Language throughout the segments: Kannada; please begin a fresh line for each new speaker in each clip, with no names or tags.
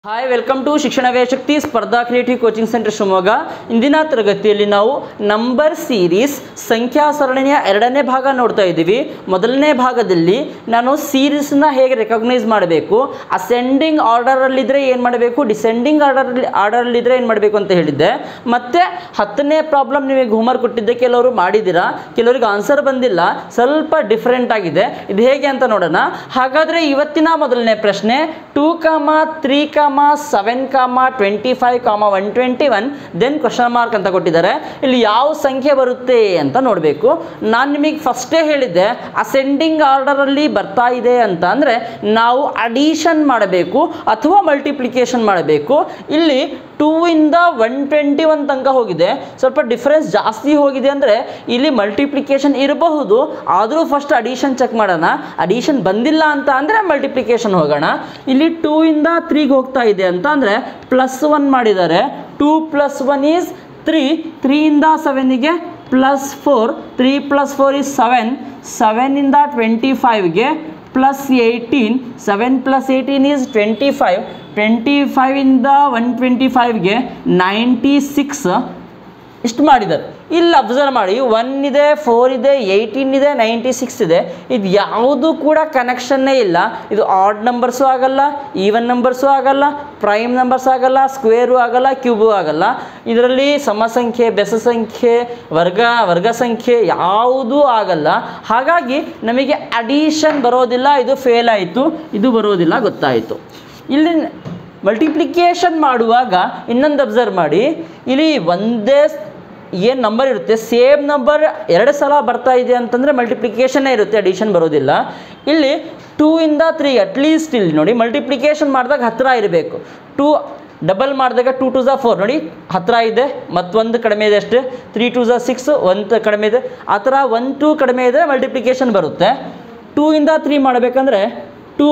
ಹಾಯ್ ವೆಲ್ಕಮ್ ಟು ಶಿಕ್ಷಣ ಶಕ್ತಿ ಸ್ಪರ್ಧಾ ಕ್ರಿಯೇಟಿವ್ ಕೋಚಿಂಗ್ ಸೆಂಟರ್ ಶಿವಮೊಗ್ಗ ಇಂದಿನ ತರಗತಿಯಲ್ಲಿ ನಾವು ನಂಬರ್ ಸೀರೀಸ್ ಸಂಖ್ಯಾ ಸರಣಿಯ ಎರಡನೇ ಭಾಗ ನೋಡ್ತಾ ಇದ್ದೀವಿ ಮೊದಲನೇ ಭಾಗದಲ್ಲಿ ನಾನು ಸೀರೀಸ್ನ ಹೇಗೆ ರೆಕಗ್ನೈಸ್ ಮಾಡಬೇಕು ಅಸೆಂಡಿಂಗ್ ಆರ್ಡರಲ್ಲಿದ್ದರೆ ಏನು ಮಾಡಬೇಕು ಡಿಸೆಂಡಿಂಗ್ ಆರ್ಡರ್ ಆರ್ಡರಲ್ಲಿದ್ದರೆ ಏನು ಮಾಡಬೇಕು ಅಂತ ಹೇಳಿದ್ದೆ ಮತ್ತು ಹತ್ತನೇ ಪ್ರಾಬ್ಲಮ್ ನಿಮಗೆ ಹೋಮ್ವರ್ಕ್ ಕೊಟ್ಟಿದ್ದೆ ಕೆಲವರು ಮಾಡಿದ್ದೀರಾ ಕೆಲವರಿಗೆ ಆನ್ಸರ್ ಬಂದಿಲ್ಲ ಸ್ವಲ್ಪ ಡಿಫ್ರೆಂಟ್ ಆಗಿದೆ ಇದು ಹೇಗೆ ಅಂತ ನೋಡೋಣ ಹಾಗಾದರೆ ಇವತ್ತಿನ ಮೊದಲನೇ ಪ್ರಶ್ನೆ two comma three comma seven comma twenty five comma one twenty one then question mark ಅಂತ ಕೊಟ್ಟಿದ್ದಾರೆ ಇಲ್ಲಿ ಯಾವ ಸಂಖ್ಯೆ ಬರುತ್ತೆ ಅಂತ ನೋಡಬೇಕು ನಾನು ನಿಮಗೆ ಫಸ್ಟೇ ಹೇಳಿದ್ದೆ ಅಸೆಂಡಿಂಗ್ ಆರ್ಡರಲ್ಲಿ ಬರ್ತಾ ಇದೆ ಅಂತ ಅಂದರೆ ನಾವು ಅಡಿಷನ್ ಮಾಡಬೇಕು ಅಥವಾ ಮಲ್ಟಿಪ್ಲಿಕೇಶನ್ ಮಾಡಬೇಕು ಇಲ್ಲಿ ಟೂ ಇಂದ ಒನ್ ಟ್ವೆಂಟಿ ಒನ್ ತನಕ ಹೋಗಿದೆ ಸ್ವಲ್ಪ ಡಿಫ್ರೆನ್ಸ್ ಜಾಸ್ತಿ ಹೋಗಿದೆ ಅಂದರೆ ಇಲ್ಲಿ ಮಲ್ಟಿಪ್ಲಿಕೇಶನ್ ಇರಬಹುದು ಆದರೂ ಫಸ್ಟ್ ಅಡಿಷನ್ ಚೆಕ್ ಮಾಡೋಣ ಅಡಿಷನ್ ಬಂದಿಲ್ಲ ಅಂತ ಅಂದರೆ ಮಲ್ಟಿಪ್ಲಿಕೇಶನ್ ಹೋಗೋಣ ಇಲ್ಲಿ ಟೂ ಇಂದ ತ್ರೀಗೆ ಹೋಗ್ತಾ ಇದೆ ಅಂತ ಅಂದರೆ ಪ್ಲಸ್ ಒನ್ ಮಾಡಿದ್ದಾರೆ two plus one is three ತ್ರೀಯಿಂದ ಸೆವೆನಿಗೆ plus four three plus four is seven ಸೆವೆನಿಂದ ಟ್ವೆಂಟಿ ಫೈವ್ಗೆ plus eighteen seven plus eighteen is twenty five twenty ಫೈವಿಂದ ಒನ್ ಟ್ವೆಂಟಿ ಫೈವ್ಗೆ ನೈಂಟಿ ಸಿಕ್ಸ್ ಇಷ್ಟು ಮಾಡಿದ್ದಾರೆ ಇಲ್ಲಿ ಅಬ್ಸರ್ವ್ ಮಾಡಿ ಒನ್ ಇದೆ ಫೋರ್ ಇದೆ ಏಯ್ಟೀನ್ ಇದೆ ನೈಂಟಿ ಸಿಕ್ಸ್ ಇದೆ ಇದು ಯಾವುದು ಕೂಡ ಕನೆಕ್ಷನ್ನೇ ಇಲ್ಲ ಇದು ಆಡ್ ನಂಬರ್ಸು ಆಗಲ್ಲ ಈವನ್ ನಂಬರ್ಸು ಆಗಲ್ಲ ಪ್ರೈಮ್ ನಂಬರ್ಸ್ ಆಗಲ್ಲ ಸ್ಕ್ವೇರು ಆಗಲ್ಲ ಕ್ಯೂಬು ಆಗಲ್ಲ ಇದರಲ್ಲಿ ಸಮಸಂಖ್ಯೆ ಬೆಸ ಸಂಖ್ಯೆ ವರ್ಗ ವರ್ಗ ಸಂಖ್ಯೆ ಯಾವುದೂ ಆಗಲ್ಲ ಹಾಗಾಗಿ ನಮಗೆ ಅಡಿಷನ್ ಬರೋದಿಲ್ಲ ಇದು ಫೇಲ್ ಆಯಿತು ಇದು ಬರೋದಿಲ್ಲ ಗೊತ್ತಾಯಿತು ಇಲ್ಲಿ ಮಲ್ಟಿಪ್ಲಿಕೇಶನ್ ಮಾಡುವಾಗ ಇನ್ನೊಂದು ಅಬ್ಸರ್ವ್ ಮಾಡಿ ಇಲ್ಲಿ ಒಂದೇ ಏನು ನಂಬರ್ ಇರುತ್ತೆ ಸೇಮ್ ನಂಬರ್ ಎರಡು ಸಲ ಬರ್ತಾ ಇದೆ ಅಂತಂದರೆ ಮಲ್ಟಿಪ್ಲಿಕೇಶನ್ನೇ ಇರುತ್ತೆ ಅಡಿಷನ್ ಬರೋದಿಲ್ಲ ಇಲ್ಲಿ ಟೂ ಇಂದ ತ್ರೀ ಅಟ್ಲೀಸ್ಟ್ ಇಲ್ಲಿ ನೋಡಿ ಮಲ್ಟಿಪ್ಲಿಕೇಶನ್ ಮಾಡಿದಾಗ ಹತ್ತಿರ ಇರಬೇಕು ಟೂ ಡಬಲ್ ಮಾಡಿದಾಗ ಟೂ ಟು ಝಾ ಫೋರ್ ನೋಡಿ ಹತ್ತಿರ ಇದೆ ಮತ್ತೊಂದು ಕಡಿಮೆ ಇದೆ ಅಷ್ಟೇ ತ್ರೀ ಟು ಝಾ ಸಿಕ್ಸ್ ಒಂದು ಕಡಿಮೆ ಇದೆ ಆ ಥರ ಒನ್ ಟೂ ಕಡಿಮೆ ಇದ್ದರೆ ಮಲ್ಟಿಪ್ಲಿಕೇಶನ್ ಬರುತ್ತೆ ಟೂ ಇಂದ ತ್ರೀ ಮಾಡಬೇಕಂದ್ರೆ ಟೂ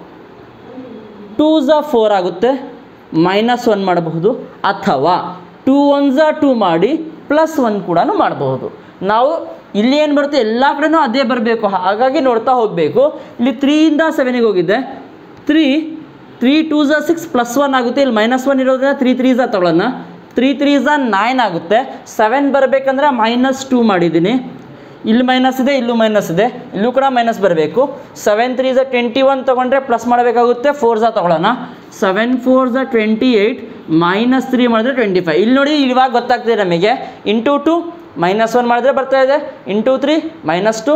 ಟೂ ಝ ಫೋರ್ ಆಗುತ್ತೆ ಮೈನಸ್ ಒನ್ ಮಾಡಬಹುದು ಅಥವಾ ಟೂ ಒನ್ ಝ ಟೂ ಮಾಡಿ ಪ್ಲಸ್ ಒನ್ ಕೂಡ ಮಾಡಬಹುದು ನಾವು ಇಲ್ಲಿ ಏನು ಬರುತ್ತೆ ಎಲ್ಲ ಕಡೆನೂ ಅದೇ ಬರಬೇಕು ಹಾಗಾಗಿ ನೋಡ್ತಾ ಹೋಗಬೇಕು ಇಲ್ಲಿ ತ್ರೀಯಿಂದ ಸೆವೆನಿಗೆ ಹೋಗಿದೆ ತ್ರೀ ತ್ರೀ ಟೂ ಝ ಸಿಕ್ಸ್ ಪ್ಲಸ್ ಒನ್ ಆಗುತ್ತೆ ಇಲ್ಲಿ ಮೈನಸ್ ಒನ್ ಇರೋದ್ರಿಂದ ತ್ರೀ ತ್ರೀ ಝ ತೊಗೊಳ್ಳೋಣ ತ್ರೀ ತ್ರೀ ಝ ನೈನ್ ಆಗುತ್ತೆ ಸೆವೆನ್ ಬರಬೇಕಂದ್ರೆ ಮೈನಸ್ ಟೂ ಮಾಡಿದ್ದೀನಿ ಇಲ್ಲಿ ಮೈನಸ್ ಇದೆ ಇಲ್ಲೂ ಮೈನಸ್ ಇದೆ ಇಲ್ಲೂ ಕೂಡ ಮೈನಸ್ ಬರಬೇಕು ಸೆವೆನ್ ತ್ರೀ ಝ ಟ್ವೆಂಟಿ ಒನ್ ತೊಗೊಂಡ್ರೆ ಪ್ಲಸ್ ಮಾಡಬೇಕಾಗುತ್ತೆ ಫೋರ್ ಝ ತೊಗೊಳ್ಳೋಣ ಸೆವೆನ್ ಫೋರ್ ಝ ಟ್ವೆಂಟಿ ಏಯ್ಟ್ ಮೈನಸ್ ತ್ರೀ ಮಾಡಿದ್ರೆ ಟ್ವೆಂಟಿ ಫೈವ್ ಇಲ್ಲಿ ನೋಡಿ ಇವಾಗ ಗೊತ್ತಾಗ್ತಿದೆ ನಮಗೆ ಇಂಟು ಟು ಮೈನಸ್ ಒನ್ ಮಾಡಿದ್ರೆ ಬರ್ತಾ ಇದೆ into three minus two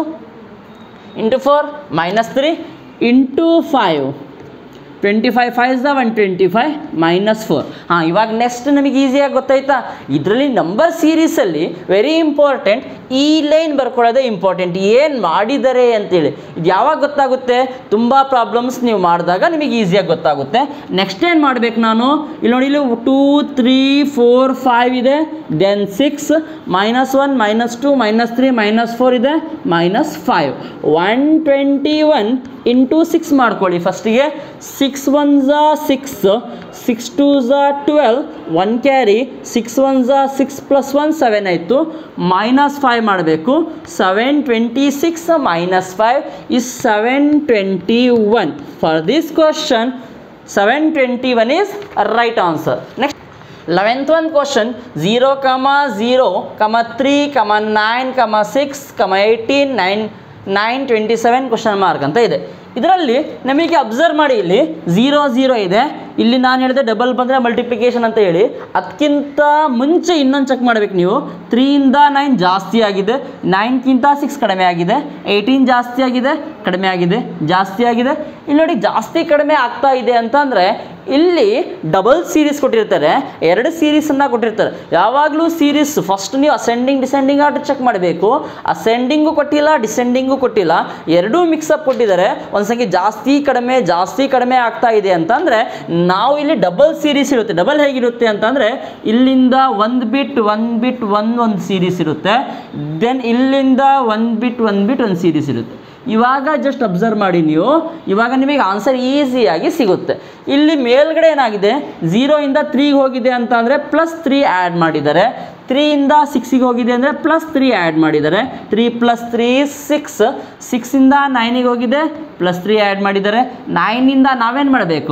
into four minus three into five twenty five five ಝ one twenty five minus four ಹಾಂ ಇವಾಗ ನೆಕ್ಸ್ಟ್ ನಮಗೆ ಈಸಿಯಾಗಿ ಗೊತ್ತಾಯ್ತಾ ಇದರಲ್ಲಿ ನಂಬರ್ ಸೀರೀಸಲ್ಲಿ ವೆರಿ ಇಂಪಾರ್ಟೆಂಟ್ ಈ ಲೈನ್ ಬರ್ಕೊಳ್ಳೋದೇ ಇಂಪಾರ್ಟೆಂಟ್ ಏನು ಮಾಡಿದ್ದಾರೆ ಅಂತೇಳಿ ಇದು ಯಾವಾಗ ಗೊತ್ತಾಗುತ್ತೆ ತುಂಬ ಪ್ರಾಬ್ಲಮ್ಸ್ ನೀವು ಮಾಡಿದಾಗ ನಿಮಗೆ ಈಸಿಯಾಗಿ ಗೊತ್ತಾಗುತ್ತೆ ನೆಕ್ಸ್ಟ್ ಏನು ಮಾಡಬೇಕು ನಾನು ಇಲ್ಲಿ ನೋಡಿ ಇಲ್ಲಿ ಟೂ ತ್ರೀ ಫೋರ್ ಫೈವ್ ಇದೆ then six minus one minus two minus three minus four ಇದೆ minus five one twenty one into six ಮಾಡ್ಕೊಳ್ಳಿ ಫಸ್ಟಿಗೆ ಸಿಕ್ಸ್ ಒನ್ ಝಾ ಸಿಕ್ಸ್ ಸಿಕ್ಸ್ ಟೂ ಝಾ twelve one carry six one ಝಾ ಸಿಕ್ಸ್ ಪ್ಲಸ್ ಒನ್ ಸೆವೆನ್ ಆಯಿತು ಮೈನಸ್ ಫೈವ್ ಮಾಡಬೇಕು seven twenty six minus five is seven twenty one for this question seven twenty one is right answer next eleventh one question zero comma zero comma three comma nine comma six comma eighteen nine nine twenty seven question mark ಅಂತ ಇದೆ ಇದರಲ್ಲಿ ನಮಗೆ ಅಬ್ಸರ್ವ್ ಮಾಡಿ ಇಲ್ಲಿ ಝೀರೋ ಝೀರೋ ಇದೆ ಇಲ್ಲಿ ನಾನು ಹೇಳಿದೆ ಡಬಲ್ ಬಂದರೆ ಮಲ್ಟಿಪ್ಲಿಕೇಶನ್ ಅಂತ ಹೇಳಿ ಅದಕ್ಕಿಂತ ಮುಂಚೆ ಇನ್ನೊಂದು ಚೆಕ್ ಮಾಡಬೇಕು ನೀವು ತ್ರೀಯಿಂದ ನೈನ್ ಜಾಸ್ತಿ ಆಗಿದೆ ನೈನ್ಗಿಂತ ಸಿಕ್ಸ್ ಕಡಿಮೆ ಆಗಿದೆ ಏಯ್ಟೀನ್ ಜಾಸ್ತಿ ಆಗಿದೆ ಕಡಿಮೆ ಆಗಿದೆ ಜಾಸ್ತಿ ಆಗಿದೆ ಇಲ್ಲಿ ನೋಡಿ ಜಾಸ್ತಿ ಕಡಿಮೆ ಆಗ್ತಾ ಇದೆ ಅಂತಂದರೆ ಇಲ್ಲಿ ಡಬಲ್ ಸೀರೀಸ್ ಕೊಟ್ಟಿರ್ತಾರೆ ಎರಡು ಸೀರೀಸನ್ನು ಕೊಟ್ಟಿರ್ತಾರೆ ಯಾವಾಗಲೂ ಸೀರೀಸ್ ಫಸ್ಟ್ ನೀವು ಅಸೆಂಡಿಂಗ್ ಡಿಸೆಂಡಿಂಗ್ ಆರ್ಡರ್ ಚೆಕ್ ಮಾಡಬೇಕು ಅಸೆಂಡಿಂಗು ಕೊಟ್ಟಿಲ್ಲ ಡಿಸೆಂಡಿಂಗು ಕೊಟ್ಟಿಲ್ಲ ಎರಡೂ ಮಿಕ್ಸಪ್ ಕೊಟ್ಟಿದ್ದಾರೆ ಒಂದು ಸಂಖ್ಯೆ ಜಾಸ್ತಿ ಕಡಿಮೆ ಜಾಸ್ತಿ ಕಡಿಮೆ ಆಗ್ತಾ ಇದೆ ಅಂತಂದರೆ ನಾವು ಇಲ್ಲಿ ಡಬಲ್ ಸೀರೀಸ್ ಇರುತ್ತೆ ಡಬಲ್ ಹೇಗಿರುತ್ತೆ ಅಂತಂದರೆ ಇಲ್ಲಿಂದ ಒಂದು ಬಿಟ್ ಒಂದು ಬಿಟ್ ಒಂದು ಒಂದು ಸೀರೀಸ್ ಇರುತ್ತೆ ದೆನ್ ಇಲ್ಲಿಂದ ಒಂದು ಬಿಟ್ ಒಂದು ಬಿಟ್ ಒಂದು ಸೀರೀಸ್ ಇರುತ್ತೆ ಇವಾಗ ಜಸ್ಟ್ ಅಬ್ಸರ್ವ್ ಮಾಡಿ ನೀವು ಇವಾಗ ನಿಮಗೆ ಆನ್ಸರ್ ಈಸಿಯಾಗಿ ಸಿಗುತ್ತೆ ಇಲ್ಲಿ ಮೇಲ್ಗಡೆ ಏನಾಗಿದೆ ಝೀರೋಯಿಂದ ತ್ರೀಗೆ ಹೋಗಿದೆ ಅಂತ ಅಂದರೆ ಪ್ಲಸ್ ತ್ರೀ ಆ್ಯಡ್ ಮಾಡಿದ್ದಾರೆ ತ್ರೀಯಿಂದ ಸಿಕ್ಸಿಗೆ ಹೋಗಿದೆ ಅಂದರೆ ಪ್ಲಸ್ ತ್ರೀ ಆ್ಯಡ್ ಮಾಡಿದ್ದಾರೆ ತ್ರೀ ಪ್ಲಸ್ ತ್ರೀ ಸಿಕ್ಸ್ ಸಿಕ್ಸಿಂದ ನೈನಿಗೆ ಹೋಗಿದೆ ಪ್ಲಸ್ ತ್ರೀ ಆ್ಯಡ್ ಮಾಡಿದ್ದಾರೆ ನೈನಿಂದ ನಾವೇನು ಮಾಡಬೇಕು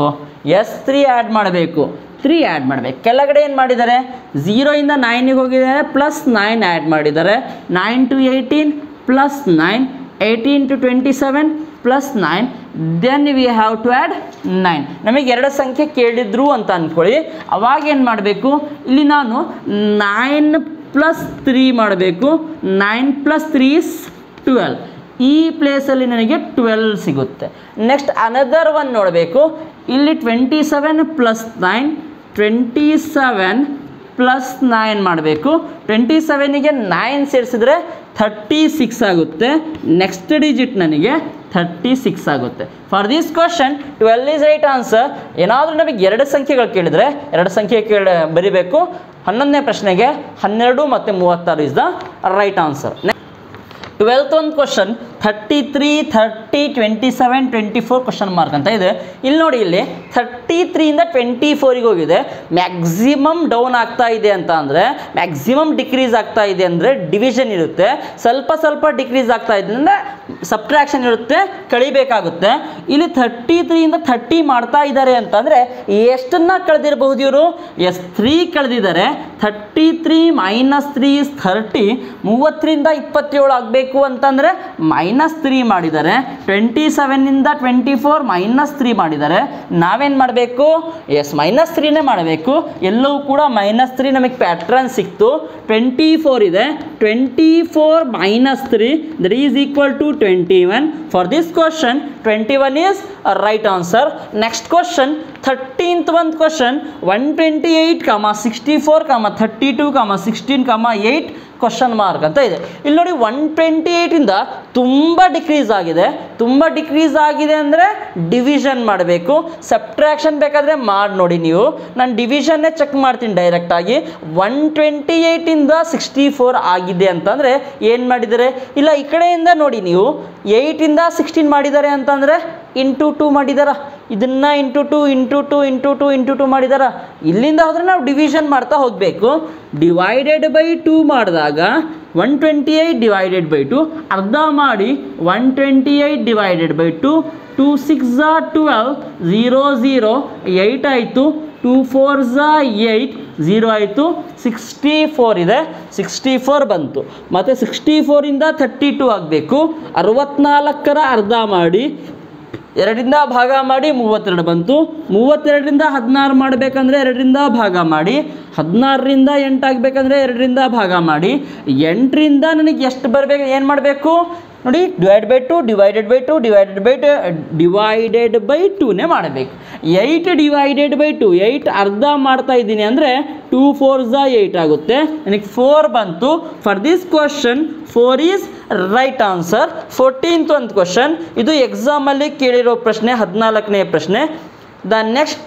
ಎಸ್ ತ್ರೀ ಆ್ಯಡ್ ಮಾಡಬೇಕು ತ್ರೀ ಆ್ಯಡ್ ಮಾಡಬೇಕು ಕೆಳಗಡೆ ಏನು ಮಾಡಿದ್ದಾರೆ ಝೀರೋಯಿಂದ ನೈನಿಗೆ ಹೋಗಿದ್ದಾರೆ ಪ್ಲಸ್ ನೈನ್ ಆ್ಯಡ್ ಮಾಡಿದ್ದಾರೆ nine to eighteen plus nine eighteen to twenty seven plus nine then we have to add nine ನಮಗೆ ಎರಡು ಸಂಖ್ಯೆ ಕೇಳಿದ್ರು ಅಂತ ಅಂದ್ಕೊಳ್ಳಿ ಅವಾಗ ಏನು ಮಾಡಬೇಕು ಇಲ್ಲಿ ನಾನು ನೈನ್ ಪ್ಲಸ್ ತ್ರೀ ಮಾಡಬೇಕು nine plus three is twelve ಈ ಪ್ಲೇಸಲ್ಲಿ ನನಗೆ ಟ್ವೆಲ್ ಸಿಗುತ್ತೆ ನೆಕ್ಸ್ಟ್ ಅನದರ್ ಒನ್ ನೋಡಬೇಕು ಇಲ್ಲಿ twenty seven plus nine twenty seven plus nine ಮಾಡಬೇಕು ಟ್ವೆಂಟಿ ಸೆವೆನಿಗೆ ನೈನ್ ಸೇರಿಸಿದ್ರೆ ಥರ್ಟಿ ಸಿಕ್ಸ್ ಆಗುತ್ತೆ ನೆಕ್ಸ್ಟ್ ಡಿಜಿಟ್ ನನಗೆ ಥರ್ಟಿ ಸಿಕ್ಸ್ ಆಗುತ್ತೆ for this question twelve is right answer ಏನಾದರೂ ನಮಗೆ ಎರಡು ಸಂಖ್ಯೆಗಳು ಕೇಳಿದರೆ ಎರಡು ಸಂಖ್ಯೆ ಕೇಳ ಬರಿಬೇಕು ಹನ್ನೊಂದನೇ ಪ್ರಶ್ನೆಗೆ ಹನ್ನೆರಡು ಮತ್ತು ಮೂವತ್ತಾರು is the right answer twelfth ಒಂದು question thirty three thirty twenty seven twenty four question mark ಅಂತ ಇದೆ ಇಲ್ಲಿ ನೋಡಿ ಇಲ್ಲಿ ಥರ್ಟಿ ತ್ರೀಯಿಂದ ಟ್ವೆಂಟಿ ಫೋರಿಗೆ ಹೋಗಿದೆ ಮ್ಯಾಕ್ಸಿಮಮ್ ಡೌನ್ ಆಗ್ತಾ ಇದೆ ಅಂತ ಅಂದರೆ ಮ್ಯಾಕ್ಸಿಮಮ್ ಡಿಕ್ರೀಸ್ ಆಗ್ತಾ ಇದೆ ಅಂದರೆ ಡಿವಿಷನ್ ಇರುತ್ತೆ ಸ್ವಲ್ಪ ಸ್ವಲ್ಪ ಡಿಕ್ರೀಸ್ ಆಗ್ತಾ ಇದೆ ಅಂದರೆ ಸಬ್ಟ್ರಾಕ್ಷನ್ ಇರುತ್ತೆ ಕಳಿಬೇಕಾಗುತ್ತೆ ಇಲ್ಲಿ ಥರ್ಟಿ ತ್ರೀಯಿಂದ ಥರ್ಟಿ ಮಾಡ್ತಾ ಇದ್ದಾರೆ ಅಂತಂದರೆ ಎಷ್ಟನ್ನ ಕಳೆದಿರಬಹುದು ಇವರು ಎಸ್ ತ್ರೀ ಕಳೆದಿದ್ದಾರೆ thirty three minus three is thirty ಮೂವತ್ತರಿಂದ ಇಪ್ಪತ್ತೇಳು ಆಗಬೇಕು ಅಂತಂದರೆ ಮೈನಸ್ ತ್ರೀ ಮಾಡಿದ್ದಾರೆ ಟ್ವೆಂಟಿ ಸೆವೆನ್ನಿಂದ ಟ್ವೆಂಟಿ ಫೋರ್ ಮೈನಸ್ ತ್ರೀ ಮಾಡಿದ್ದಾರೆ ನಾವೇನು ಮಾಡಬೇಕು ಎಸ್ ಮೈನಸ್ ತ್ರೀನೇ ಮಾಡಬೇಕು ಎಲ್ಲವೂ ಕೂಡ ಮೈನಸ್ ತ್ರೀ ನಮಗೆ ಪ್ಯಾಟ್ರನ್ ಸಿಕ್ತು ಟ್ವೆಂಟಿ ಫೋರ್ ಇದೆ twenty four minus three that is equal to twenty one for this question twenty one is right answer next question thirteenth ಒಂದು ಕ್ವಶನ್ ಒನ್ ಟ್ವೆಂಟಿ ಏಯ್ಟ್ ಕಾಮ sixty four comma thirty two comma sixteen comma eight question mark ಅಂತ ಇದೆ ಇಲ್ಲಿ ನೋಡಿ ಒನ್ ಟ್ವೆಂಟಿ ಏಯ್ಟಿಂದ ತುಂಬ ಡಿಕ್ರೀಸ್ ಆಗಿದೆ ತುಂಬ ಡಿಕ್ರೀಸ್ ಆಗಿದೆ ಅಂದರೆ ಡಿವಿಷನ್ ಮಾಡಬೇಕು ಸಬ್ಟ್ರಾಕ್ಷನ್ ಬೇಕಾದರೆ ಮಾಡಿ ನೋಡಿ ನೀವು ನಾನು ಡಿವಿಷನ್ನೇ ಚೆಕ್ ಮಾಡ್ತೀನಿ ಡೈರೆಕ್ಟಾಗಿ ಒನ್ ಟ್ವೆಂಟಿ ಏಯ್ಟಿಂದ ಸಿಕ್ಸ್ಟಿ ಫೋರ್ ಆಗಿದೆ ಅಂತಂದರೆ ಏನು ಮಾಡಿದ್ದಾರೆ ಇಲ್ಲ ಈ ಕಡೆಯಿಂದ ನೋಡಿ ನೀವು ಏಯ್ಟಿಂದ ಸಿಕ್ಸ್ಟೀನ್ ಮಾಡಿದ್ದಾರೆ ಅಂತಂದರೆ ಇಂಟು ಟು ಮಾಡಿದಾರ ಇದನ್ನು into two into two into two into two ಮಾಡಿದಾರ ಇಲ್ಲಿಂದ ಹೋದರೆ ನಾವು ಡಿವಿಷನ್ ಮಾಡ್ತಾ ಹೋಗಬೇಕು ಡಿವೈಡೆಡ್ ಬೈ ಟೂ ಮಾಡಿದಾಗ one twenty eight divided by two ಅರ್ಧ ಮಾಡಿ one twenty eight divided by two two six ಝಾ ಟ್ವೆಲ್ ಝೀರೋ ಝೀರೋ ಏಯ್ಟ್ ಆಯಿತು ಟೂ ಫೋರ್ ಝಾ ಏಯ್ಟ್ ಝೀರೋ ಆಯಿತು ಸಿಕ್ಸ್ಟಿ ಫೋರ್ ಇದೆ ಸಿಕ್ಸ್ಟಿ ಫೋರ್ ಬಂತು ಮತ್ತು ಸಿಕ್ಸ್ಟಿ ಫೋರಿಂದ ಥರ್ಟಿ ಟು ಆಗಬೇಕು ಅರವತ್ನಾಲ್ಕರ ಅರ್ಧ ಮಾಡಿ ಎರಡರಿಂದ ಭಾಗ ಮಾಡಿ ಮೂವತ್ತೆರಡು ಬಂತು ಮೂವತ್ತೆರಡರಿಂದ ಹದಿನಾರು ಮಾಡಬೇಕಂದ್ರೆ ಎರಡರಿಂದ ಭಾಗ ಮಾಡಿ ಹದಿನಾರರಿಂದ ಎಂಟು ಆಗಬೇಕಂದ್ರೆ ಎರಡರಿಂದ ಭಾಗ ಮಾಡಿ ಎಂಟರಿಂದ ನನಗೆ ಎಷ್ಟು ಬರಬೇಕು ಏನು ಮಾಡಬೇಕು ನೋಡಿ divide by two divided by two divided by two divided by ಟೂನೇ ಮಾಡಬೇಕು eight divided by two eight ಅರ್ಧ ಮಾಡ್ತಾ ಇದ್ದೀನಿ ಅಂದರೆ ಟೂ ಫೋರ್ ಝ ಏಯ್ಟ್ ಆಗುತ್ತೆ ನನಗೆ ಫೋರ್ ಬಂತು for this question four is right answer fourteenth ಒಂದು ಕ್ವಶನ್ ಇದು ಎಕ್ಸಾಮಲ್ಲಿ ಕೇಳಿರೋ ಪ್ರಶ್ನೆ ಹದಿನಾಲ್ಕನೇ ಪ್ರಶ್ನೆ the next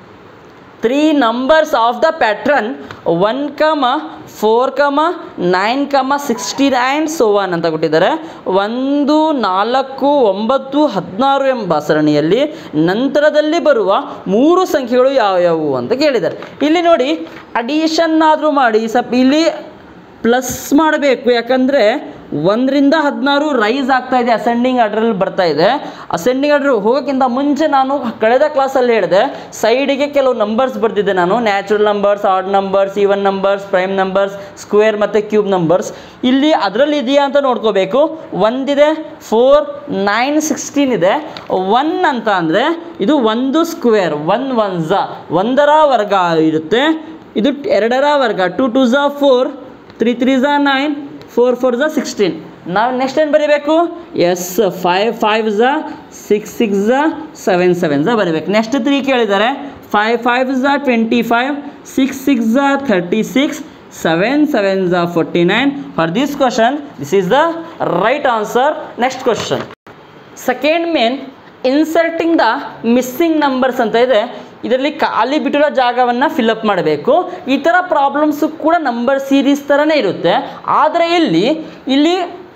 three numbers of the pattern one comma four comma nine comma sixteen and so on ಅಂತ ಕೊಟ್ಟಿದ್ದಾರೆ ಒಂದು ನಾಲ್ಕು ಒಂಬತ್ತು ಹದಿನಾರು ಎಂಬ ಸರಣಿಯಲ್ಲಿ ನಂತರದಲ್ಲಿ ಬರುವ ಮೂರು ಸಂಖ್ಯೆಗಳು ಯಾವ್ಯಾವು ಅಂತ ಕೇಳಿದ್ದಾರೆ ಇಲ್ಲಿ ನೋಡಿ ಅಡಿಷನ್ ಆದರೂ ಮಾಡಿ ಸಪ್ ಇಲ್ಲಿ ಪ್ಲಸ್ ಮಾಡಬೇಕು ಯಾಕಂದರೆ ಒಂದರಿಂದ ಹದಿನಾರು ರೈಸ್ ಆಗ್ತಾ ಇದೆ ಅಸೆಂಡಿಂಗ್ ಆರ್ಡ್ರಲ್ಲಿ ಬರ್ತಾ ಇದೆ ಅಸೆಂಡಿಂಗ್ ಆರ್ಡ್ರ್ ಹೋಗೋಕ್ಕಿಂತ ಮುಂಚೆ ನಾನು ಕಳೆದ ಕ್ಲಾಸಲ್ಲಿ ಹೇಳಿದೆ ಸೈಡಿಗೆ ಕೆಲವು ನಂಬರ್ಸ್ ಬರ್ದಿದ್ದೆ ನಾನು natural numbers odd numbers even numbers prime numbers square ಮತ್ತು ಕ್ಯೂಬ್ ನಂಬರ್ಸ್ ಇಲ್ಲಿ ಅದರಲ್ಲಿ ಇದೆಯಾ ಅಂತ ನೋಡ್ಕೋಬೇಕು ಒಂದಿದೆ ಫೋರ್ ನೈನ್ ಸಿಕ್ಸ್ಟೀನ್ ಇದೆ ಒನ್ ಅಂತ ಅಂದರೆ ಇದು ಒಂದು ಸ್ಕ್ವೇರ್ ಒನ್ ಒನ್ ಝ ಒಂದರ ವರ್ಗ ಇರುತ್ತೆ ಇದು ಎರಡರ ವರ್ಗ ಟು ಟು ಝ ಫೋರ್ ತ್ರೀ ತ್ರೀ ಝ ನೈನ್ ಫೋರ್ ಫೋರ್ ಝ ಸಿಕ್ಸ್ಟೀನ್ ನಾವು ನೆಕ್ಸ್ಟ್ ಏನು ಬರೀಬೇಕು ಎಸ್ ಫೈವ್ ಫೈವ್ ಝ ಸಿಕ್ಸ್ ಸಿಕ್ಸ್ ಝ ಸೆವೆನ್ ಸೆವೆನ್ ಝ ಬರೀಬೇಕು ನೆಕ್ಸ್ಟ್ ತ್ರೀ ಕೇಳಿದ್ದಾರೆ ಫೈವ್ ಫೈವ್ ಝ ಟ್ವೆಂಟಿ ಫೈವ್ ಸಿಕ್ಸ್ ಸಿಕ್ಸ್ ಝ ಥರ್ಟಿ ಸಿಕ್ಸ್ ಸೆವೆನ್ ಸೆವೆನ್ ಝ forty nine for this question this is the right answer next question second main inserting the missing numbers ಅಂತ ಇದೆ ಇದರಲ್ಲಿ ಖಾಲಿ ಬಿಟ್ಟಿರೋ ಜಾಗವನ್ನು ಫಿಲಪ್ ಮಾಡಬೇಕು ಈ ಥರ ಪ್ರಾಬ್ಲಮ್ಸು ಕೂಡ ನಂಬರ್ ಸೀರೀಸ್ ಥರನೇ ಇರುತ್ತೆ ಆದರೆ ಇಲ್ಲಿ ಇಲ್ಲಿ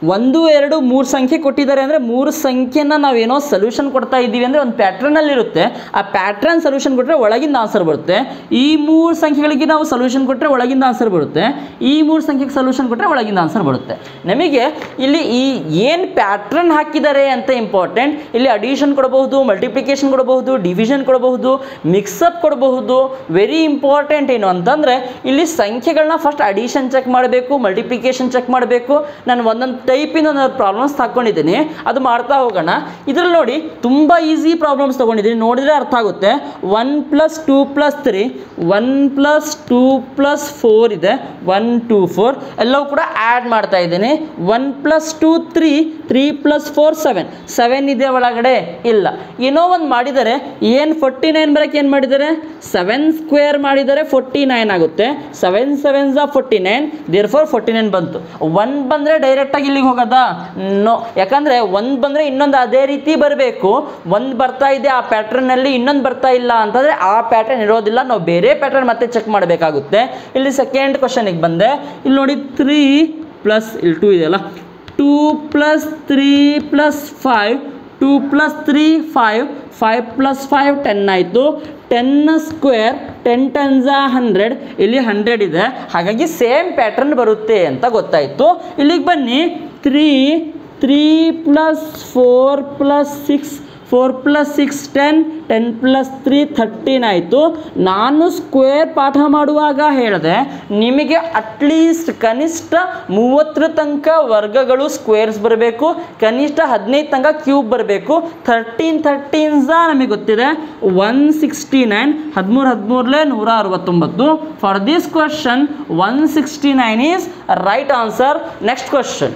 ಒಂದು ಎರಡು ಮೂರು ಸಂಖ್ಯೆ ಕೊಟ್ಟಿದ್ದಾರೆ ಅಂದರೆ ಮೂರು ಸಂಖ್ಯೆನ ನಾವೇನೋ ಸೊಲ್ಯೂಷನ್ ಕೊಡ್ತಾ ಇದ್ದೀವಿ ಅಂದರೆ ಒಂದು ಪ್ಯಾಟ್ರನಲ್ಲಿ ಇರುತ್ತೆ ಆ ಪ್ಯಾಟ್ರನ್ ಸೊಲ್ಯೂಷನ್ ಕೊಟ್ಟರೆ ಒಳಗಿಂದ ಆನ್ಸರ್ ಬರುತ್ತೆ ಈ ಮೂರು ಸಂಖ್ಯೆಗಳಿಗೆ ನಾವು ಸೊಲ್ಯೂಷನ್ ಕೊಟ್ಟರೆ ಒಳಗಿಂದ ಆನ್ಸರ್ ಬರುತ್ತೆ ಈ ಮೂರು ಸಂಖ್ಯೆಗೆ ಸೊಲ್ಯೂಷನ್ ಕೊಟ್ಟರೆ ಒಳಗಿಂದ ಆನ್ಸರ್ ಬರುತ್ತೆ ನಮಗೆ ಇಲ್ಲಿ ಈ ಏನು ಪ್ಯಾಟ್ರನ್ ಹಾಕಿದ್ದಾರೆ ಅಂತ ಇಂಪಾರ್ಟೆಂಟ್ ಇಲ್ಲಿ ಅಡಿಷನ್ ಕೊಡಬಹುದು ಮಲ್ಟಿಪ್ಲಿಕೇಶನ್ ಕೊಡಬಹುದು ಡಿವಿಷನ್ ಕೊಡಬಹುದು ಮಿಕ್ಸಪ್ ಕೊಡಬಹುದು ವೆರಿ ಇಂಪಾರ್ಟೆಂಟ್ ಏನು ಅಂತಂದರೆ ಇಲ್ಲಿ ಸಂಖ್ಯೆಗಳನ್ನ ಫಸ್ಟ್ ಅಡಿಷನ್ ಚೆಕ್ ಮಾಡಬೇಕು ಮಲ್ಟಿಪ್ಲಿಕೇಶನ್ ಚೆಕ್ ಮಾಡಬೇಕು ನಾನು ಒಂದೊಂದು ಟೈಪಿನ ಒಂದು ಪ್ರಾಬ್ಲಮ್ಸ್ ತಗೊಂಡಿದ್ದೀನಿ ಅದು ಮಾಡ್ತಾ ಹೋಗೋಣ ಇದರಲ್ಲಿ ನೋಡಿ ತುಂಬ ಈಸಿ ಪ್ರಾಬ್ಲಮ್ಸ್ ತೊಗೊಂಡಿದ್ದೀನಿ ನೋಡಿದರೆ ಅರ್ಥ ಆಗುತ್ತೆ one plus two plus three one plus two plus four ಇದೆ ಒನ್ ಟೂ ಫೋರ್ ಎಲ್ಲವೂ ಕೂಡ ಆ್ಯಡ್ ಮಾಡ್ತಾ ಇದ್ದೀನಿ one plus two three three plus four seven seven ಇದೆ ಒಳಗಡೆ ಇಲ್ಲ ಏನೋ ಒಂದು ಮಾಡಿದರೆ ಏನು ಫೋರ್ಟಿ ನೈನ್ ಬರೋಕ್ಕೆ ಏನು ಮಾಡಿದ್ದಾರೆ ಸೆವೆನ್ ಸ್ಕ್ವೇರ್ ಮಾಡಿದರೆ ಫೋರ್ಟಿ ನೈನ್ ಆಗುತ್ತೆ ಸೆವೆನ್ ಸೆವೆನ್ ಝಾ forty nine there four forty nine ಬಂತು ಒನ್ ಬಂದರೆ ಡೈರೆಕ್ಟಾಗಿ ಇಲ್ಲಿಗೆ ಹೋಗೋದಾ ನೋ ಯಾಕಂದರೆ ಒಂದು ಬಂದರೆ ಇನ್ನೊಂದು ಅದೇ ರೀತಿ ಬರಬೇಕು ಒಂದು ಬರ್ತಾ ಇದೆ ಆ ಪ್ಯಾಟ್ರನ್ನಲ್ಲಿ ಇನ್ನೊಂದು ಬರ್ತಾ ಇಲ್ಲ ಅಂತಂದರೆ ಆ ಪ್ಯಾಟರ್ನ್ ಇರೋದಿಲ್ಲ ನಾವು ಬೇರೆ ಪ್ಯಾಟರ್ನ್ ಮತ್ತೆ ಚೆಕ್ ಮಾಡಬೇಕಾಗುತ್ತೆ ಇಲ್ಲಿ ಸೆಕೆಂಡ್ ಕ್ವಶನಿಗೆ ಬಂದೆ ಇಲ್ಲಿ ನೋಡಿ ತ್ರೀ ಪ್ಲಸ್ ಇಲ್ಲಿ ಟೂ ಇದೆಯಲ್ಲ two plus three plus five two plus three five five plus five ten ಆಯಿತು ಟೆನ್ ಸ್ಕ್ವೇರ್ ಟೆನ್ ಟೆನ್ಸ ಹಂಡ್ರೆಡ್ ಇಲ್ಲಿ ಹಂಡ್ರೆಡ್ ಇದೆ ಹಾಗಾಗಿ ಸೇಮ್ ಪ್ಯಾಟರ್ನ್ ಬರುತ್ತೆ ಅಂತ ಗೊತ್ತಾಯಿತು ಇಲ್ಲಿಗೆ ಬನ್ನಿ three three plus four plus six four plus six ten ten plus three thirteen ಆಯಿತು ನಾನು ಸ್ಕ್ವೇರ್ ಪಾಠ ಮಾಡುವಾಗ ಹೇಳಿದೆ ನಿಮಗೆ ಅಟ್ಲೀಸ್ಟ್ ಕನಿಷ್ಠ ಮೂವತ್ತರ ತನಕ ವರ್ಗಗಳು ಸ್ಕ್ವೇರ್ಸ್ ಬರಬೇಕು ಕನಿಷ್ಠ ಹದಿನೈದು ತನಕ ಕ್ಯೂಬ್ ಬರಬೇಕು ಥರ್ಟೀನ್ ಥರ್ಟೀನ್ಸ ನಮಗೆ ಗೊತ್ತಿದೆ ಒನ್ ಸಿಕ್ಸ್ಟಿ ನೈನ್ ಹದಿಮೂರು ಹದಿಮೂರಲೇ ನೂರ ಅರವತ್ತೊಂಬತ್ತು for this question one sixty nine is right answer next question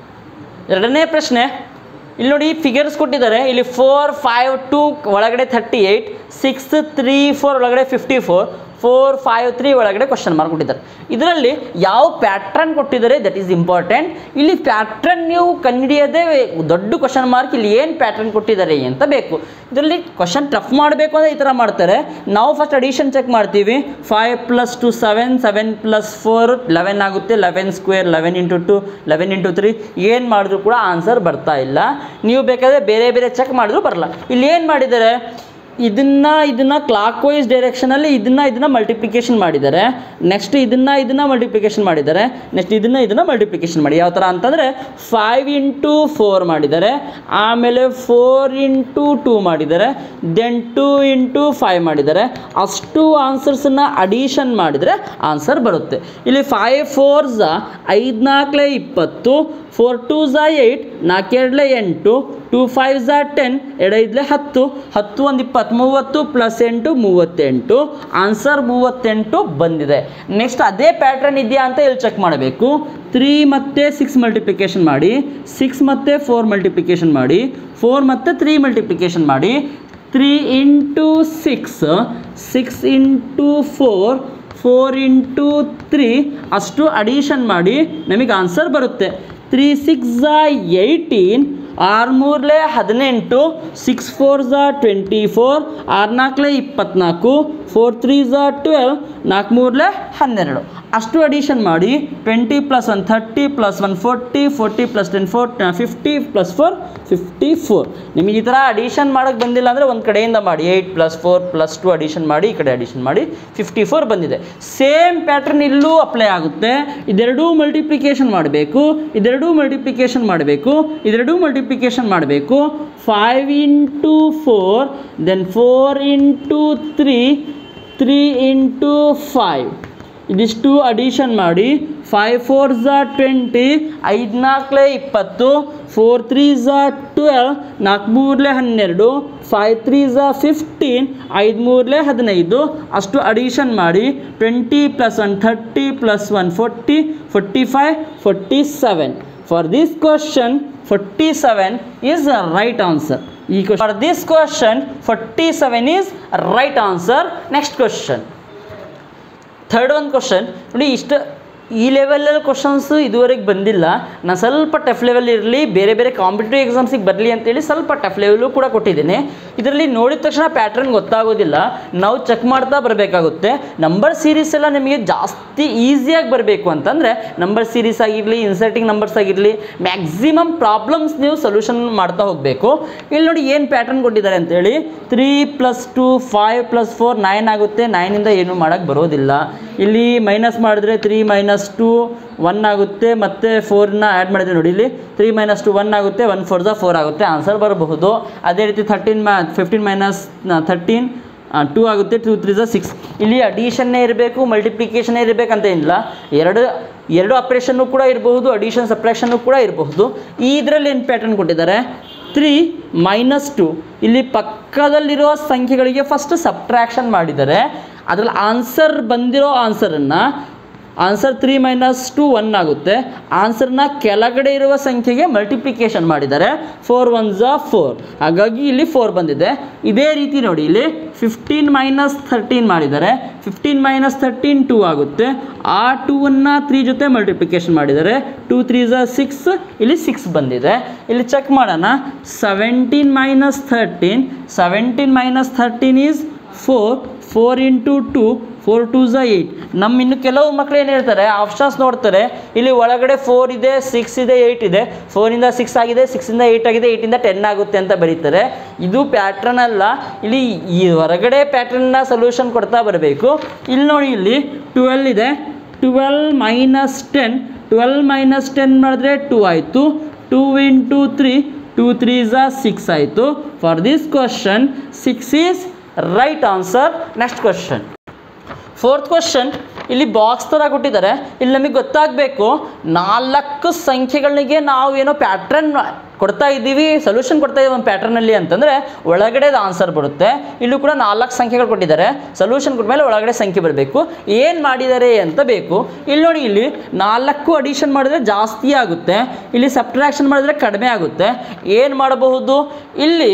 ಎರಡನೇ ಪ್ರಶ್ನೆ ಇಲ್ಲಿ ನೋಡಿ ಫಿಗರ್ಸ್ ಕೊಟ್ಟಿದ್ದಾರೆ ಇಲ್ಲಿ ಫೋರ್ ಫೈವ್ ಟು ಒಳಗಡೆ thirty eight six three four ಒಳಗಡೆ fifty four four five three ಒಳಗಡೆ ಕ್ವಶನ್ ಮಾರ್ಕ್ ಕೊಟ್ಟಿದ್ದಾರೆ ಇದರಲ್ಲಿ ಯಾವ ಪ್ಯಾಟ್ರನ್ ಕೊಟ್ಟಿದ್ದಾರೆ ದಟ್ ಈಸ್ ಇಂಪಾರ್ಟೆಂಟ್ ಇಲ್ಲಿ ಪ್ಯಾಟ್ರನ್ ನೀವು ಕಂಡುಹಿಡಿಯೋದೇ ದೊಡ್ಡ ಕ್ವಶನ್ ಮಾರ್ಕ್ ಇಲ್ಲಿ ಏನು ಪ್ಯಾಟ್ರನ್ ಕೊಟ್ಟಿದ್ದಾರೆ ಅಂತ ಬೇಕು ಇದರಲ್ಲಿ ಕ್ವಶನ್ ಟಫ್ ಮಾಡಬೇಕು ಅಂದರೆ ಈ ಥರ ಮಾಡ್ತಾರೆ ನಾವು ಫಸ್ಟ್ ಅಡಿಷನ್ ಚೆಕ್ ಮಾಡ್ತೀವಿ five plus two seven seven plus four eleven ಆಗುತ್ತೆ eleven square eleven into two eleven into three ಏನು ಮಾಡಿದ್ರು ಕೂಡ ಆನ್ಸರ್ ಬರ್ತಾ ಇಲ್ಲ ನೀವು ಬೇಕಾದರೆ ಬೇರೆ ಬೇರೆ ಚೆಕ್ ಮಾಡಿದ್ರು ಬರಲ್ಲ ಇಲ್ಲಿ ಏನು ಮಾಡಿದ್ದಾರೆ ಇದನ್ನು ಇದನ್ನು ಕ್ಲಾಕ್ ವೈಸ್ ಡೈರೆಕ್ಷನಲ್ಲಿ ಇದನ್ನು ಇದನ್ನು ಮಲ್ಟಿಪ್ಲಿಕೇಶನ್ ಮಾಡಿದ್ದಾರೆ ನೆಕ್ಸ್ಟ್ ಇದನ್ನು ಇದನ್ನು ಮಲ್ಟಿಪ್ಲಿಕೇಶನ್ ಮಾಡಿದ್ದಾರೆ ನೆಕ್ಸ್ಟ್ ಇದನ್ನು ಇದನ್ನು ಮಲ್ಟಿಪ್ಲಿಕೇಶನ್ ಮಾಡಿ ಯಾವ ಥರ ಅಂತಂದರೆ ಫೈವ್ ಇಂಟು ಫೋರ್ ಮಾಡಿದ್ದಾರೆ ಆಮೇಲೆ ಫೋರ್ ಇಂಟು ಟೂ ಮಾಡಿದ್ದಾರೆ ದೆನ್ ಟೂ ಇಂಟು ಫೈವ್ ಮಾಡಿದ್ದಾರೆ ಅಷ್ಟು ಆನ್ಸರ್ಸನ್ನು ಅಡಿಷನ್ ಮಾಡಿದರೆ ಆನ್ಸರ್ ಬರುತ್ತೆ ಇಲ್ಲಿ ಫೈವ್ ಫೋರ್ ಝ ಐದು ನಾಲ್ಕಲೇ ಇಪ್ಪತ್ತು ಫೋರ್ ಟೂ ಝ ಏಯ್ಟ್ ನಾಲ್ಕೆರಡಲೇ ಎಂಟು ಟೂ ಫೈವ್ ಝ ಟೆನ್ ಎರಡೈದಲೇ ಹತ್ತು ಹತ್ತು ಒಂದು ಇಪ್ಪತ್ತು ಮೂವತ್ತು ಪ್ಲಸ್ ಎಂಟು ಮೂವತ್ತೆಂಟು ಆನ್ಸರ್ ಮೂವತ್ತೆಂಟು ಬಂದಿದೆ ನೆಕ್ಸ್ಟ್ ಅದೇ ಪ್ಯಾಟ್ರನ್ ಇದೆಯಾ ಅಂತ ಇಲ್ಲಿ ಚೆಕ್ ಮಾಡಬೇಕು ತ್ರೀ ಮತ್ತು ಸಿಕ್ಸ್ ಮಲ್ಟಿಪ್ಲಿಕೇಶನ್ ಮಾಡಿ ಸಿಕ್ಸ್ ಮತ್ತು ಫೋರ್ ಮಲ್ಟಿಪ್ಲಿಕೇಶನ್ ಮಾಡಿ ಫೋರ್ ಮತ್ತು ತ್ರೀ ಮಲ್ಟಿಪ್ಲಿಕೇಶನ್ ಮಾಡಿ three into six six into four four into three ಅಷ್ಟು ಅಡಿಷನ್ ಮಾಡಿ ನಮಗೆ ಆನ್ಸರ್ ಬರುತ್ತೆ ತ್ರೀ ಸಿಕ್ಸ್ ಝ ಏಯ್ಟೀನ್ ಆರು ಮೂರಲೇ ಹದಿನೆಂಟು ಸಿಕ್ಸ್ ಫೋರ್ ಝ ಟ್ವೆಂಟಿ ಫೋರ್ ಆರು ನಾಲ್ಕಲೇ ಇಪ್ಪತ್ನಾಲ್ಕು ಫೋರ್ ತ್ರೀ ಝ ಟ್ವೆಲ್ವ್ ನಾಲ್ಕು ಮೂರಲೇ ಹನ್ನೆರಡು ಅಷ್ಟು ಅಡಿಷನ್ ಮಾಡಿ twenty plus one thirty plus one forty forty plus ten four fifty plus four fifty four ನಿಮಗೆ ಈ ಥರ ಅಡಿಷನ್ ಮಾಡೋಕ್ಕೆ ಬಂದಿಲ್ಲ ಅಂದರೆ ಒಂದು ಕಡೆಯಿಂದ ಮಾಡಿ eight plus four plus two addition ಮಾಡಿ ಈ ಕಡೆ ಅಡಿಷನ್ ಮಾಡಿ ಫಿಫ್ಟಿ ಫೋರ್ ಬಂದಿದೆ ಸೇಮ್ ಪ್ಯಾಟ್ರನ್ ಇಲ್ಲೂ ಅಪ್ಲೈ ಆಗುತ್ತೆ ಇದೆರಡೂ ಮಲ್ಟಿಪ್ಲಿಕೇಶನ್ ಮಾಡಬೇಕು ಇದೆರಡೂ ಮಲ್ಟಿಪ್ಲಿಕೇಶನ್ ಮಾಡಬೇಕು ಇದೆರಡೂ ಮಲ್ಟಿಪ್ಲಿಕೇಶನ್ ಮಾಡಬೇಕು five into four then four into three three into five ಇದಿಷ್ಟು ಅಡಿಷನ್ ಮಾಡಿ ಫೈವ್ ಫೋರ್ ಝ ಟ್ವೆಂಟಿ ಐದು ನಾಲ್ಕಲೇ ಇಪ್ಪತ್ತು ಫೋರ್ ತ್ರೀ ಝ ಟ್ವೆಲ್ವ್ ನಾಲ್ಕು ಮೂರಲೇ ಹನ್ನೆರಡು ಫೈವ್ ತ್ರೀ ಝ ಫಿಫ್ಟೀನ್ ಐದು ಮೂರಲೇ ಹದಿನೈದು ಅಷ್ಟು ಅಡಿಷನ್ ಮಾಡಿ twenty plus one thirty plus one forty forty five forty seven for this question forty seven is right answer ಈ for this question forty seven is right answer next question third ಒಂದು ಕ್ವಶನ್ ನೋಡಿ ಇಷ್ಟು ಈ ಲೆವೆಲಲ್ಲಿ ಕ್ವಶನ್ಸ್ ಇದುವರೆಗೆ ಬಂದಿಲ್ಲ ನಾನು ಸ್ವಲ್ಪ ಟಫ್ ಲೆವೆಲ್ ಇರಲಿ ಬೇರೆ ಬೇರೆ ಕಾಂಪಿಟೇಟಿವ್ ಎಕ್ಸಾಮ್ಸಿಗೆ ಬರಲಿ ಅಂತೇಳಿ ಸ್ವಲ್ಪ ಟಫ್ ಲೆವೆಲು ಕೂಡ ಕೊಟ್ಟಿದ್ದೀನಿ ಇದರಲ್ಲಿ ನೋಡಿದ ತಕ್ಷಣ ಪ್ಯಾಟ್ರನ್ ಗೊತ್ತಾಗೋದಿಲ್ಲ ನಾವು ಚೆಕ್ ಮಾಡ್ತಾ ಬರಬೇಕಾಗುತ್ತೆ ನಂಬರ್ ಸೀರೀಸ್ ಎಲ್ಲ ನಿಮಗೆ ಜಾಸ್ತಿ ಈಸಿಯಾಗಿ ಬರಬೇಕು ಅಂತಂದರೆ ನಂಬರ್ ಸೀರೀಸ್ ಆಗಿರಲಿ ಇನ್ಸರ್ಟಿಂಗ್ ನಂಬರ್ಸ್ ಆಗಿರಲಿ ಮ್ಯಾಕ್ಸಿಮಮ್ ಪ್ರಾಬ್ಲಮ್ಸ್ ನೀವು ಸೊಲ್ಯೂಷನ್ ಮಾಡ್ತಾ ಹೋಗಬೇಕು ಇಲ್ಲಿ ನೋಡಿ ಏನು ಪ್ಯಾಟ್ರನ್ ಕೊಟ್ಟಿದ್ದಾರೆ ಅಂತೇಳಿ three plus two five plus four nine ಆಗುತ್ತೆ ನೈನಿಂದ ಏನು ಮಾಡೋಕ್ಕೆ ಬರೋದಿಲ್ಲ ಇಲ್ಲಿ ಮೈನಸ್ ಮಾಡಿದ್ರೆ ತ್ರೀ ಮೈನಸ್ ಟು ಒನ್ ಆಗುತ್ತೆ ಮತ್ತು ಫೋರ್ನ ಆ್ಯಡ್ ಮಾಡಿದ್ರೆ ನೋಡಿ ಇಲ್ಲಿ ತ್ರೀ ಮೈನಸ್ ಟು ಒನ್ ಆಗುತ್ತೆ ಒನ್ ಫೋರ್ ದ ಫೋರ್ ಆಗುತ್ತೆ ಆನ್ಸರ್ ಬರಬಹುದು ಅದೇ ರೀತಿ ಥರ್ಟೀನ್ ಮ್ಯಾ ಫಿಫ್ಟೀನ್ ಮೈನಸ್ ಥರ್ಟೀನ್ ಟೂ ಆಗುತ್ತೆ ಟೂ ತ್ರೀ ಝ ಸಿಕ್ಸ್ ಇಲ್ಲಿ ಅಡಿಷನ್ನೇ ಇರಬೇಕು ಮಲ್ಟಿಪ್ಲಿಕೇಶನ್ನೇ ಇರಬೇಕಂತ ಏನಿಲ್ಲ ಎರಡು ಎರಡು ಆಪ್ರೇಷನ್ನು ಕೂಡ ಇರಬಹುದು ಅಡಿಷನ್ ಸಪ್ರೇಷನ್ನು ಕೂಡ ಇರಬಹುದು ಈ ಇದರಲ್ಲಿ ಏನು ಪ್ಯಾಟರ್ನ್ ಕೊಟ್ಟಿದ್ದಾರೆ ತ್ರೀ ಮೈನಸ್ ಟು ಇಲ್ಲಿ ಪಕ್ಕದಲ್ಲಿರೋ ಸಂಖ್ಯೆಗಳಿಗೆ ಫಸ್ಟ್ ಸಬ್ಟ್ರಾಕ್ಷನ್ ಮಾಡಿದ್ದಾರೆ ಅದರಲ್ಲಿ ಆನ್ಸರ್ ಬಂದಿರೋ ಆನ್ಸರನ್ನು answer three minus two one ಆಗುತ್ತೆ ಆನ್ಸರ್ನ ಕೆಳಗಡೆ ಇರುವ ಸಂಖ್ಯೆಗೆ ಮಲ್ಟಿಪ್ಲಿಕೇಶನ್ ಮಾಡಿದ್ದಾರೆ ಫೋರ್ ಒನ್ ಝಾ ಫೋರ್ ಹಾಗಾಗಿ ಇಲ್ಲಿ ಫೋರ್ ಬಂದಿದೆ ಇದೇ ರೀತಿ ನೋಡಿ ಇಲ್ಲಿ ಫಿಫ್ಟೀನ್ ಮೈನಸ್ ಥರ್ಟೀನ್ ಮಾಡಿದ್ದಾರೆ ಫಿಫ್ಟೀನ್ ಮೈನಸ್ ಥರ್ಟೀನ್ ಟೂ ಆಗುತ್ತೆ ಆ ಟೂವನ್ನು ತ್ರೀ ಜೊತೆ ಮಲ್ಟಿಪ್ಲಿಕೇಶನ್ ಮಾಡಿದ್ದಾರೆ ಟೂ ತ್ರೀ ಝಾ ಸಿಕ್ಸ್ ಇಲ್ಲಿ ಸಿಕ್ಸ್ ಬಂದಿದೆ ಇಲ್ಲಿ ಚೆಕ್ ಮಾಡೋಣ seventeen minus thirteen seventeen minus thirteen is four four into two four two ಝ ಏಯ್ಟ್ ನಮ್ಮ ಇನ್ನು ಕೆಲವು ಮಕ್ಕಳು ಏನು ಹೇಳ್ತಾರೆ ಆಪ್ಷನ್ಸ್ ನೋಡ್ತಾರೆ ಇಲ್ಲಿ ಒಳಗಡೆ ಫೋರ್ ಇದೆ ಸಿಕ್ಸ್ ಇದೆ ಏಯ್ಟ್ ಇದೆ ಫೋರಿಂದ ಸಿಕ್ಸ್ ಆಗಿದೆ ಸಿಕ್ಸಿಂದ ಏಯ್ಟ್ ಆಗಿದೆ ಏಯ್ಟಿಂದ ಟೆನ್ ಆಗುತ್ತೆ ಅಂತ ಬರೀತಾರೆ ಇದು ಪ್ಯಾಟ್ರನ್ ಅಲ್ಲ ಇಲ್ಲಿ ಈ ಹೊರಗಡೆ ಪ್ಯಾಟ್ರನ್ನ ಸೊಲ್ಯೂಷನ್ ಕೊಡ್ತಾ ಬರಬೇಕು ಇಲ್ಲಿ ನೋಡಿ ಇಲ್ಲಿ ಟ್ವೆಲ್ ಇದೆ twelve minus ten twelve minus ten ಮಾಡಿದ್ರೆ ಟೂ ಆಯಿತು two into three two three ಝ ಸಿಕ್ಸ್ ಆಯಿತು for this question six is right answer next question fourth question ಇಲ್ಲಿ ಬಾಕ್ಸ್ ಥರ ಕೊಟ್ಟಿದ್ದಾರೆ ಇಲ್ಲಿ ನಮಗೆ ಗೊತ್ತಾಗಬೇಕು ನಾಲ್ಕು ಸಂಖ್ಯೆಗಳಿಗೆ ನಾವು ಏನೋ ಪ್ಯಾಟ್ರನ್ ಕೊಡ್ತಾ ಇದ್ದೀವಿ ಸೊಲ್ಯೂಷನ್ ಕೊಡ್ತಾ ಇದ್ದೀವಿ ಒಂದು ಪ್ಯಾಟ್ರನಲ್ಲಿ ಅಂತಂದರೆ ಒಳಗಡೆ ಆನ್ಸರ್ ಬರುತ್ತೆ ಇಲ್ಲೂ ಕೂಡ ನಾಲ್ಕು ಸಂಖ್ಯೆಗಳು ಕೊಟ್ಟಿದ್ದಾರೆ ಸೊಲ್ಯೂಷನ್ ಕೊಟ್ಮೇಲೆ ಒಳಗಡೆ ಸಂಖ್ಯೆ ಬರಬೇಕು ಏನು ಮಾಡಿದ್ದಾರೆ ಅಂತ ಬೇಕು ಇಲ್ಲಿ ನೋಡಿ ಇಲ್ಲಿ ನಾಲ್ಕು ಅಡಿಷನ್ ಮಾಡಿದ್ರೆ ಜಾಸ್ತಿ ಆಗುತ್ತೆ ಇಲ್ಲಿ ಸಬ್ಟ್ರಾಕ್ಷನ್ ಮಾಡಿದ್ರೆ ಕಡಿಮೆ ಆಗುತ್ತೆ ಏನು ಮಾಡಬಹುದು ಇಲ್ಲಿ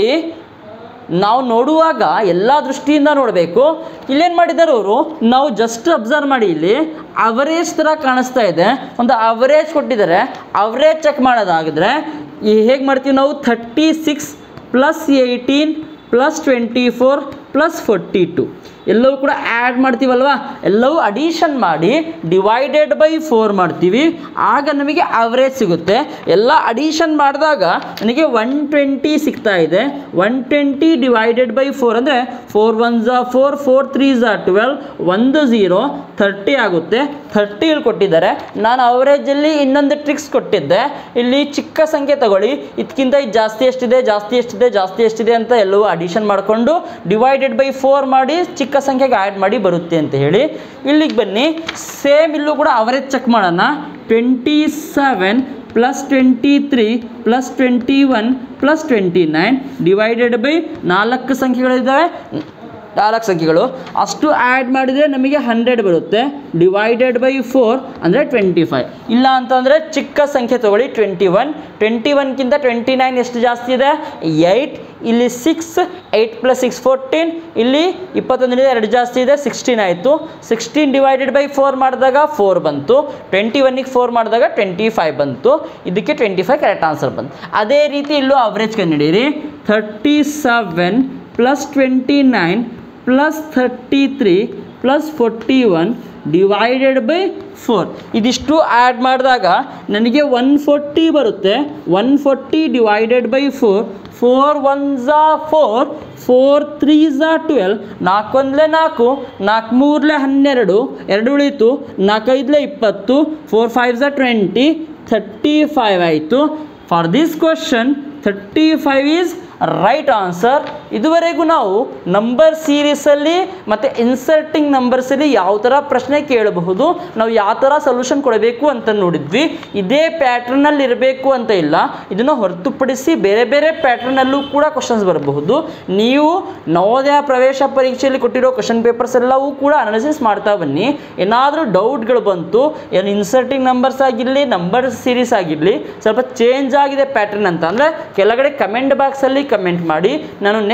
ನಾವು ನೋಡುವಾಗ ಎಲ್ಲ ದೃಷ್ಟಿಯಿಂದ ನೋಡಬೇಕು ಇಲ್ಲೇನು ಮಾಡಿದ್ದಾರೆ ಅವರು ನಾವು ಜಸ್ಟ್ ಅಬ್ಸರ್ವ್ ಮಾಡಿ ಇಲ್ಲಿ ಅವರೇಜ್ ಥರ ಕಾಣಿಸ್ತಾ ಇದೆ ಒಂದು ಅವರೇಜ್ ಕೊಟ್ಟಿದ್ದಾರೆ ಅವರೇಜ್ ಚೆಕ್ ಮಾಡೋದಾಗಿದ್ರೆ ಈ ಹೇಗೆ ಮಾಡ್ತೀವಿ ನಾವು thirty six plus eighteen plus twenty four plus forty two ಎಲ್ಲವೂ ಕೂಡ ಆ್ಯಡ್ ಮಾಡ್ತೀವಲ್ವಾ ಎಲ್ಲವೂ ಅಡಿಷನ್ ಮಾಡಿ ಡಿವೈಡೆಡ್ ಬೈ ಫೋರ್ ಮಾಡ್ತೀವಿ ಆಗ ನಮಗೆ ಅವರೇಜ್ ಸಿಗುತ್ತೆ ಎಲ್ಲ ಅಡಿಷನ್ ಮಾಡಿದಾಗ ನನಗೆ ಒನ್ ಟ್ವೆಂಟಿ ಸಿಗ್ತಾ ಇದೆ one twenty divided by four ಅಂದರೆ ಫೋರ್ ಒನ್ ಝಾ ಫೋರ್ ಫೋರ್ ತ್ರೀ ಝಾ ಟ್ವೆಲ್ ಒಂದು ಝೀರೋ ಥರ್ಟಿ ಆಗುತ್ತೆ ಥರ್ಟಿ ಇಲ್ಲಿ ಕೊಟ್ಟಿದ್ದಾರೆ ನಾನು ಅವರೇಜಲ್ಲಿ ಇನ್ನೊಂದು ಟ್ರಿಕ್ಸ್ ಕೊಟ್ಟಿದ್ದೆ ಇಲ್ಲಿ ಚಿಕ್ಕ ಸಂಖ್ಯೆ ತಗೊಳ್ಳಿ ಇದಕ್ಕಿಂತ ಇದು ಜಾಸ್ತಿ ಎಷ್ಟಿದೆ ಜಾಸ್ತಿ ಎಷ್ಟಿದೆ ಜಾಸ್ತಿ ಎಷ್ಟಿದೆ ಅಂತ ಎಲ್ಲವೂ ಅಡಿಷನ್ ಮಾಡಿಕೊಂಡು ಡಿವೈಡೆಡ್ ಬೈ ಫೋರ್ ಮಾಡಿ ಚಿಕ್ಕ ಸಂಖ್ಯೆಗೆ ಆ್ಯಡ್ ಮಾಡಿ ಬರುತ್ತೆ ಅಂತ ಹೇಳಿ ಇಲ್ಲಿಗೆ ಬನ್ನಿ ಸೇಮ್ ಇಲ್ಲೂ ಕೂಡ ಅವರೇಜ್ ಚೆಕ್ ಮಾಡೋಣ twenty seven plus twenty three plus twenty one plus twenty nine divided by ನಾಲ್ಕು ಸಂಖ್ಯೆಗಳಿದ್ದಾವೆ ನಾಲ್ಕು ಸಂಖ್ಯೆಗಳು ಅಷ್ಟು ಆ್ಯಡ್ ಮಾಡಿದರೆ ನಮಗೆ ಹಂಡ್ರೆಡ್ ಬರುತ್ತೆ ಡಿವೈಡೆಡ್ ಬೈ ಫೋರ್ ಅಂದರೆ ಟ್ವೆಂಟಿ ಫೈವ್ ಇಲ್ಲ ಅಂತಂದರೆ ಚಿಕ್ಕ ಸಂಖ್ಯೆ ತೊಗೊಳ್ಳಿ ಟ್ವೆಂಟಿ ಒನ್ ಟ್ವೆಂಟಿ ಒನ್ಗಿಂತ ಟ್ವೆಂಟಿ ನೈನ್ ಎಷ್ಟು ಜಾಸ್ತಿ ಇದೆ ಏಯ್ಟ್ ಇಲ್ಲಿ six eight plus six fourteen ಇಲ್ಲಿ ಇಪ್ಪತ್ತೊಂದರಿಂದ ಎರಡು ಜಾಸ್ತಿ ಇದೆ ಸಿಕ್ಸ್ಟೀನ್ ಆಯಿತು ಸಿಕ್ಸ್ಟೀನ್ ಡಿವೈಡೆಡ್ ಬೈ ಫೋರ್ ಮಾಡಿದಾಗ ಫೋರ್ ಬಂತು ಟ್ವೆಂಟಿ ಒನ್ನಿಗೆ ಫೋರ್ ಮಾಡಿದಾಗ ಟ್ವೆಂಟಿ ಫೈವ್ ಬಂತು ಇದಕ್ಕೆ ಟ್ವೆಂಟಿ ಫೈವ್ ಕರೆಕ್ಟ್ ಆನ್ಸರ್ ಬಂತು ಅದೇ ರೀತಿ ಇಲ್ಲೂ ಅವರೇಜ್ ಕಂಡುಹಿಡೀರಿ thirty seven plus twenty nine plus thirty three plus forty one divided by four ಇದಿಷ್ಟು ಆ್ಯಡ್ ಮಾಡಿದಾಗ ನನಗೆ ಒನ್ ಫೋರ್ಟಿ ಬರುತ್ತೆ one forty divided by four four one ಝಾ ಫೋರ್ ಫೋರ್ ತ್ರೀ ಝಾ ಟ್ವೆಲ್ ನಾಲ್ಕೊಂದಲೇ ನಾಲ್ಕು ನಾಲ್ಕು ಮೂರಲೆ ಹನ್ನೆರಡು ಎರಡು ಉಳೀತು ನಾಲ್ಕೈದಲೇ ಇಪ್ಪತ್ತು ಫೋರ್ ಫೈವ್ ಝಾ ಟ್ವೆಂಟಿ ಥರ್ಟಿ ಫೈವ್ ಆಯಿತು for this question thirty five is right answer ಇದುವರೆಗೂ ನಾವು ನಂಬರ್ ಸೀರೀಸಲ್ಲಿ ಮತ್ತು ಇನ್ಸರ್ಟಿಂಗ್ ನಂಬರ್ಸಲ್ಲಿ ಯಾವ ಥರ ಪ್ರಶ್ನೆ ಕೇಳಬಹುದು ನಾವು ಯಾವ ಥರ ಸೊಲ್ಯೂಷನ್ ಕೊಡಬೇಕು ಅಂತ ನೋಡಿದ್ವಿ ಇದೇ ಪ್ಯಾಟ್ರನಲ್ಲಿ ಇರಬೇಕು ಅಂತ ಇಲ್ಲ ಇದನ್ನು ಹೊರತುಪಡಿಸಿ ಬೇರೆ ಬೇರೆ ಪ್ಯಾಟ್ರನಲ್ಲೂ ಕೂಡ ಕ್ವಶನ್ಸ್ ಬರಬಹುದು ನೀವು ನವೋದಯ ಪ್ರವೇಶ ಪರೀಕ್ಷೆಯಲ್ಲಿ ಕೊಟ್ಟಿರೋ ಕ್ವಶನ್ ಪೇಪರ್ಸ್ ಎಲ್ಲವೂ ಕೂಡ ಅನಾಲಿಸಿಸ್ ಮಾಡ್ತಾ ಬನ್ನಿ ಏನಾದರೂ ಡೌಟ್ಗಳು ಬಂತು ಏನು ಇನ್ಸರ್ಟಿಂಗ್ ನಂಬರ್ಸ್ ಆಗಿರಲಿ ನಂಬರ್ ಸೀರೀಸ್ ಆಗಿರಲಿ ಸ್ವಲ್ಪ ಚೇಂಜ್ ಆಗಿದೆ ಪ್ಯಾಟ್ರನ್ ಅಂತ ಅಂದರೆ ಕೆಳಗಡೆ ಕಮೆಂಟ್ ಬಾಕ್ಸಲ್ಲಿ ಕಮೆಂಟ್ ಮಾಡಿ ನಾನು ನೆಕ್ಸ್ಟ್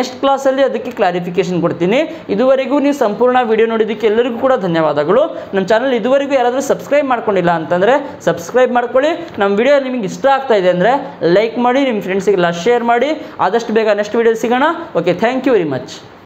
ನೆಕ್ಸ್ಟ್ ಕ್ಲಾಸಲ್ಲಿ ಅದಕ್ಕೆ ಕ್ಲಾರಿಫಿಕೇಶನ್ ಕೊಡ್ತೀನಿ ಇದುವರೆಗೂ ನೀವು ಸಂಪೂರ್ಣ ವಿಡಿಯೋ ನೋಡಿದ್ದಕ್ಕೆ ಎಲ್ಲರಿಗೂ ಕೂಡ ಧನ್ಯವಾದಗಳು ನಮ್ಮ ಚಾನಲ್ ಇದುವರೆಗೂ ಯಾರಾದರೂ ಸಬ್ಸ್ಕ್ರೈಬ್ ಮಾಡ್ಕೊಂಡಿಲ್ಲ ಅಂತಂದರೆ ಸಬ್ಸ್ಕ್ರೈಬ್ ಮಾಡ್ಕೊಳ್ಳಿ ನಮ್ಮ ವಿಡಿಯೋ ನಿಮಗೆ ಇಷ್ಟ ಆಗ್ತಾ ಇದೆ ಅಂದರೆ ಲೈಕ್ ಮಾಡಿ ನಿಮ್ಮ ಫ್ರೆಂಡ್ಸಿಗೆಲ್ಲ ಶೇರ್ ಮಾಡಿ ಆದಷ್ಟು ಬೇಗ ನೆಕ್ಸ್ಟ್ ವಿಡಿಯೋ ಸಿಗೋಣ okay thank you very much